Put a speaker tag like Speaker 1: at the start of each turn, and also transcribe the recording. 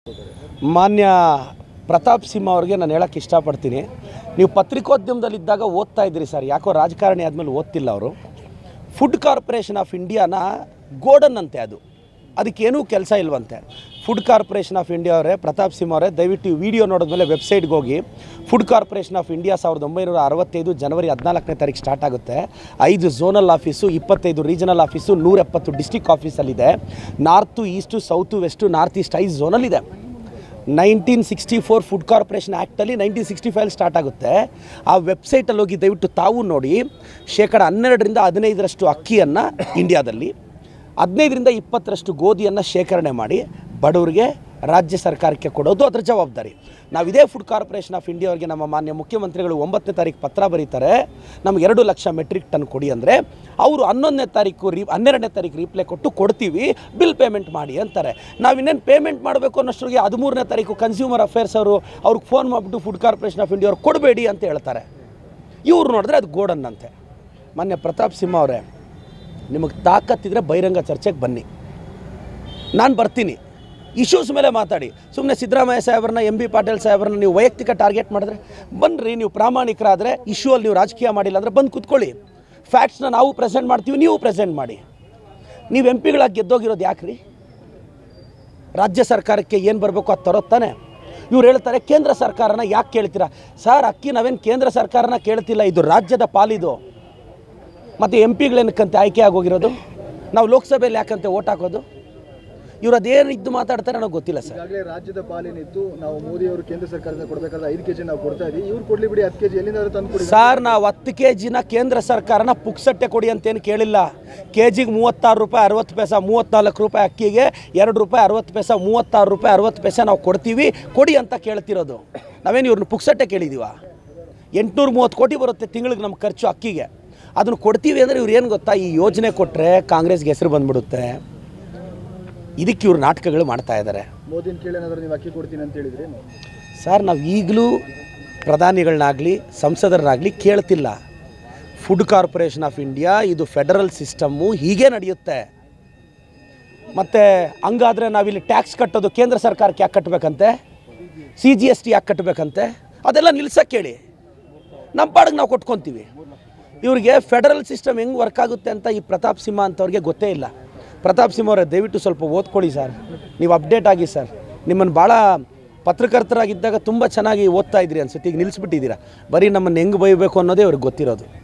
Speaker 1: ಮಾನ್ಯ ಪ್ರತಾಪ್ ಸಿಂಹ ಅವ್ರಿಗೆ ನಾನು ಹೇಳಕ್ಕೆ ಇಷ್ಟಪಡ್ತೀನಿ ನೀವು ಪತ್ರಿಕೋದ್ಯಮದಲ್ಲಿದ್ದಾಗ ಓದ್ತಾ ಇದ್ರಿ ಸರ್ ಯಾಕೋ ರಾಜಕಾರಣಿ ಆದಮೇಲೆ ಓದ್ತಿಲ್ಲ ಅವರು ಫುಡ್ ಕಾರ್ಪೊರೇಷನ್ ಆಫ್ ಇಂಡಿಯಾನ ಗೋಡನ್ ಅಂತೆ ಅದು ಅದಕ್ಕೇನೂ ಕೆಲಸ ಇಲ್ವಂತೆ ಫುಡ್ ಕಾರ್ಪೊರೇಷನ್ ಆಫ್ ಇಂಡಿಯಾ ಅವರೇ ಪ್ರತಾಪ್ ಸಿಂಹ ಅವರೇ ದಯವಿಟ್ಟು ಈ ವಿಡಿಯೋ ನೋಡಿದ್ಮೇಲೆ ವೆಬ್ಸೈಟ್ಗೆ ಹೋಗಿ ಫುಡ್ ಕಾರ್ಪೊರೇಷನ್ ಆಫ್ ಇಂಡಿಯಾ ಸಾವಿರದ ಒಂಬೈನೂರ ಅರವತ್ತೈದು ಜನವರಿ ಹದಿನಾಲ್ಕನೇ ತಾರೀಕು ಸ್ಟಾರ್ಟ್ ಆಗುತ್ತೆ ಐದು ಝೋನಲ್ ಆಫೀಸು ಇಪ್ಪತ್ತೈದು ರೀಜನಲ್ ಆಫೀಸು ನೂರ ಎಪ್ಪತ್ತು ಡಿಸ್ಟಿಕ್ ಆಫೀಸಲ್ಲಿದೆ north east south west north east ಐದು ಝೋನಲ್ಲಿದೆ nineteen sixty four food corporation ಆ್ಯಕ್ಟಲ್ಲಿ ನೈನ್ಟೀನ್ ಸಿಕ್ಸ್ಟಿ ಫೈವ್ ಸ್ಟಾರ್ಟ್ ಆಗುತ್ತೆ ಆ ವೆಬ್ಸೈಟಲ್ಲಿ ಹೋಗಿ ದಯವಿಟ್ಟು ತಾವು ನೋಡಿ ಶೇಕಡ ಹನ್ನೆರಡರಿಂದ ಹದಿನೈದರಷ್ಟು ಅಕ್ಕಿಯನ್ನು ಇಂಡಿಯಾದಲ್ಲಿ ಹದಿನೈದರಿಂದ ಇಪ್ಪತ್ತರಷ್ಟು ಗೋಧಿಯನ್ನು ಶೇಖರಣೆ ಮಾಡಿ ಬಡವರಿಗೆ ರಾಜ್ಯ ಸರ್ಕಾರಕ್ಕೆ ಕೊಡೋದು ಅದರ ಜವಾಬ್ದಾರಿ ನಾವು ಇದೇ ಫುಡ್ ಕಾರ್ಪೊರೇಷನ್ ಆಫ್ ಇಂಡಿಯಾ ಅವರಿಗೆ ನಮ್ಮ ಮಾನ್ಯ ಮುಖ್ಯಮಂತ್ರಿಗಳು ಒಂಬತ್ತನೇ ತಾರೀಕು ಪತ್ರ ಬರೀತಾರೆ ನಮ್ಗೆ ಎರಡು ಲಕ್ಷ ಮೆಟ್ರಿಕ್ ಟನ್ ಕೊಡಿ ಅಂದರೆ ಅವರು ಹನ್ನೊಂದನೇ ತಾರೀಕು ರೀ ಹನ್ನೆರಡನೇ ತಾರೀಕು ರೀಪ್ಲೈ ಕೊಟ್ಟು ಕೊಡ್ತೀವಿ ಬಿಲ್ ಪೇಮೆಂಟ್ ಮಾಡಿ ಅಂತಾರೆ ನಾವು ಇನ್ನೇನು ಪೇಮೆಂಟ್ ಮಾಡಬೇಕು ಅನ್ನೋಷ್ಟ್ರಿಗೆ ಹದಿಮೂರನೇ ತಾರೀಕು ಕನ್ಸ್ಯೂಮರ್ ಅಫೇರ್ಸ್ ಅವರು ಅವ್ರಿಗೆ ಫೋನ್ ಮಾಡಿಬಿಟ್ಟು ಫುಡ್ ಕಾರ್ಪೊರೇಷನ್ ಆಫ್ ಇಂಡಿಯಾ ಅವ್ರು ಕೊಡಬೇಡಿ ಅಂತ ಹೇಳ್ತಾರೆ ಇವ್ರು ನೋಡಿದ್ರೆ ಅದು ಗೋಡನ್ ಅಂತೆ ಮೊನ್ನೆ ಪ್ರತಾಪ್ ಸಿಂಹ ಅವರೇ ನಿಮಗೆ ತಾಕತ್ತಿದ್ರೆ ಬಹಿರಂಗ ಚರ್ಚೆಗೆ ಬನ್ನಿ ನಾನು ಬರ್ತೀನಿ ಇಶ್ಯೂಸ್ ಮೇಲೆ ಮಾತಾಡಿ ಸುಮ್ಮನೆ ಸಿದ್ದರಾಮಯ್ಯ ಸಾಹೇಬ್ರನ್ನ ಎಂ ಬಿ ಪಾಟೀಲ್ ಸಾಹೇಬ್ರನ್ನ ನೀವು ವೈಯಕ್ತಿಕ ಟಾರ್ಗೆಟ್ ಮಾಡಿದ್ರೆ ಬನ್ನಿರಿ ನೀವು ಪ್ರಾಮಾಣಿಕರಾದರೆ ಇಶ್ಯೂ ಅಲ್ಲಿ ನೀವು ರಾಜಕೀಯ ಮಾಡಿಲ್ಲ ಅಂದರೆ ಬಂದು ಕೂತ್ಕೊಳ್ಳಿ ಫ್ಯಾಕ್ಟ್ಸ್ನ ನಾವು ಪ್ರೆಸೆಂಟ್ ಮಾಡ್ತೀವಿ ನೀವು ಪ್ರೆಸೆಂಟ್ ಮಾಡಿ ನೀವು ಎಂ ಪಿಗಳಾಗಿ ಗೆದ್ದೋಗಿರೋದು ಯಾಕ್ರಿ ರಾಜ್ಯ ಸರ್ಕಾರಕ್ಕೆ ಏನು ಬರಬೇಕು ಅದು ತರೋದು ತಾನೆ ಇವ್ರು ಹೇಳ್ತಾರೆ ಕೇಂದ್ರ ಸರ್ಕಾರನ ಯಾಕೆ ಕೇಳ್ತೀರಾ ಸರ್ ಅಕ್ಕಿ ನಾವೇನು ಕೇಂದ್ರ ಸರ್ಕಾರನ ಕೇಳ್ತಿಲ್ಲ ಇದು ರಾಜ್ಯದ ಪಾಲಿದು ಮತ್ತು ಎಂ ಪಿಗಳೇನಕ್ಕಂತೆ ಆಯ್ಕೆ ಆಗೋಗಿರೋದು ನಾವು ಲೋಕಸಭೆಯಲ್ಲಿ ಯಾಕಂತೆ ಓಟ್ ಹಾಕೋದು ಇವ್ರು ಅದೇನು ಇದ್ದು ಮಾತಾಡ್ತಾರೆ ನನಗೆ ಗೊತ್ತಿಲ್ಲ ಸರ್
Speaker 2: ಈಗಾಗಲೇ ರಾಜ್ಯದ ಪಾಲಿನಿತ್ತು ನಾವು ಮೋದಿ ಅವರು ಕೇಂದ್ರ ಸರ್ಕಾರದಿಂದ ಕೊಡಬೇಕಾದ್ರೆ ಐದು ಕೆಜಿ ನಾವು ಕೊಡ್ತಾ ಇದೀವಿ ಇವ್ರು ಕೊಡ್ಲಿ ಬಿಡಿ ಹತ್ತು ಕೆಜಿ ಎಲ್ಲಿಂದ ತಂದು ಕೊಡಿ
Speaker 1: ಸರ್ ನಾವು ಹತ್ತು ಕೆ ಜಿನ ಕೇಂದ್ರ ಸರ್ಕಾರನ ಪುಕ್ಸಟ್ಟೆ ಕೊಡಿ ಅಂತೇನು ಕೇಳಿಲ್ಲ ಕೆ ಜಿಗೆ ಮೂವತ್ತಾರು ರೂಪಾಯಿ ಅರವತ್ತು ಪೈಸಾ ಮೂವತ್ತ್ನಾಲ್ಕು ರೂಪಾಯಿ ಅಕ್ಕಿಗೆ ಎರಡು ರೂಪಾಯಿ ಅರವತ್ತು ಪೈಸಾ ಮೂವತ್ತಾರು ರೂಪಾಯಿ ಅರವತ್ತು ಪೈಸಾ ನಾವು ಕೊಡ್ತೀವಿ ಕೊಡಿ ಅಂತ ಕೇಳ್ತಿರೋದು ನಾವೇನು ಇವ್ರನ್ನ ಪುಕ್ಸಟ್ಟೆ ಕೇಳಿದೀವ ಎಂಟುನೂರ ಮೂವತ್ತು ಕೋಟಿ ಬರುತ್ತೆ ತಿಂಗಳಿಗೆ ನಮ್ಮ ಖರ್ಚು ಅಕ್ಕಿಗೆ ಅದನ್ನು ಕೊಡ್ತೀವಿ ಅಂದರೆ ಇವ್ರು ಏನು ಗೊತ್ತಾ ಈ ಯೋಜನೆ ಕೊಟ್ಟರೆ ಕಾಂಗ್ರೆಸ್ಗೆ ಹೆಸರು ಬಂದ್ಬಿಡುತ್ತೆ ಇದಕ್ಕೆ ಇವ್ರು ನಾಟಕಗಳು ಮಾಡ್ತಾ ಇದ್ದಾರೆ
Speaker 2: ಮೋದಿನ ಕೇಳೇನಾದ್ರೂ ನೀವು ಅಕ್ಕಿ ಕೊಡ್ತೀನಿ ಅಂತ ಹೇಳಿದ್ರಿ
Speaker 1: ಸರ್ ನಾವು ಈಗಲೂ ಪ್ರಧಾನಿಗಳನ್ನಾಗಲಿ ಸಂಸದರನ್ನಾಗಲಿ ಕೇಳ್ತಿಲ್ಲ ಫುಡ್ ಕಾರ್ಪೊರೇಷನ್ ಆಫ್ ಇಂಡಿಯಾ ಇದು ಫೆಡರಲ್ ಸಿಸ್ಟಮ್ಮು ಹೀಗೆ ನಡೆಯುತ್ತೆ ಮತ್ತು ಹಂಗಾದರೆ ನಾವಿಲ್ಲಿ ಟ್ಯಾಕ್ಸ್ ಕಟ್ಟೋದು ಕೇಂದ್ರ ಸರ್ಕಾರಕ್ಕೆ ಯಾಕೆ ಕಟ್ಟಬೇಕಂತೆ ಸಿ ಜಿ ಎಸ್ ಟಿ ಯಾಕೆ ಕಟ್ಟಬೇಕಂತೆ ಅದೆಲ್ಲ ನಿಲ್ಸಕ್ಕೆ ಹೇಳಿ ನಮ್ಮ ಪಾಡಿಗೆ ನಾವು ಕೊಟ್ಕೊತೀವಿ ಇವ್ರಿಗೆ ಫೆಡರಲ್ ಸಿಸ್ಟಮ್ ಹೆಂಗೆ ವರ್ಕ್ ಆಗುತ್ತೆ ಅಂತ ಈ ಪ್ರತಾಪ್ ಸಿಂಹ ಅಂತವ್ರಿಗೆ ಗೊತ್ತೇ ಇಲ್ಲ ಪ್ರತಾಪ್ ಸಿಂಹ ಅವರೇ ದಯವಿಟ್ಟು ಸ್ವಲ್ಪ ಓದ್ಕೊಳ್ಳಿ ಸರ್ ನೀವು ಅಪ್ಡೇಟ್ ಆಗಿ ಸರ್ ನಿಮ್ಮನ್ನು ಭಾಳ ಪತ್ರಕರ್ತರಾಗಿದ್ದಾಗ ತುಂಬ ಚೆನ್ನಾಗಿ ಓದ್ತಾ ಇದ್ರಿ ಅನ್ಸುತ್ತೆ ಈಗ ನಿಲ್ಲಿಸ್ಬಿಟ್ಟಿದ್ದೀರಾ ಬರೀ ನಮ್ಮನ್ನು ಹೆಂಗೆ ಬೈಬೇಕು ಅನ್ನೋದೇ ಅವ್ರಿಗೆ ಗೊತ್ತಿರೋದು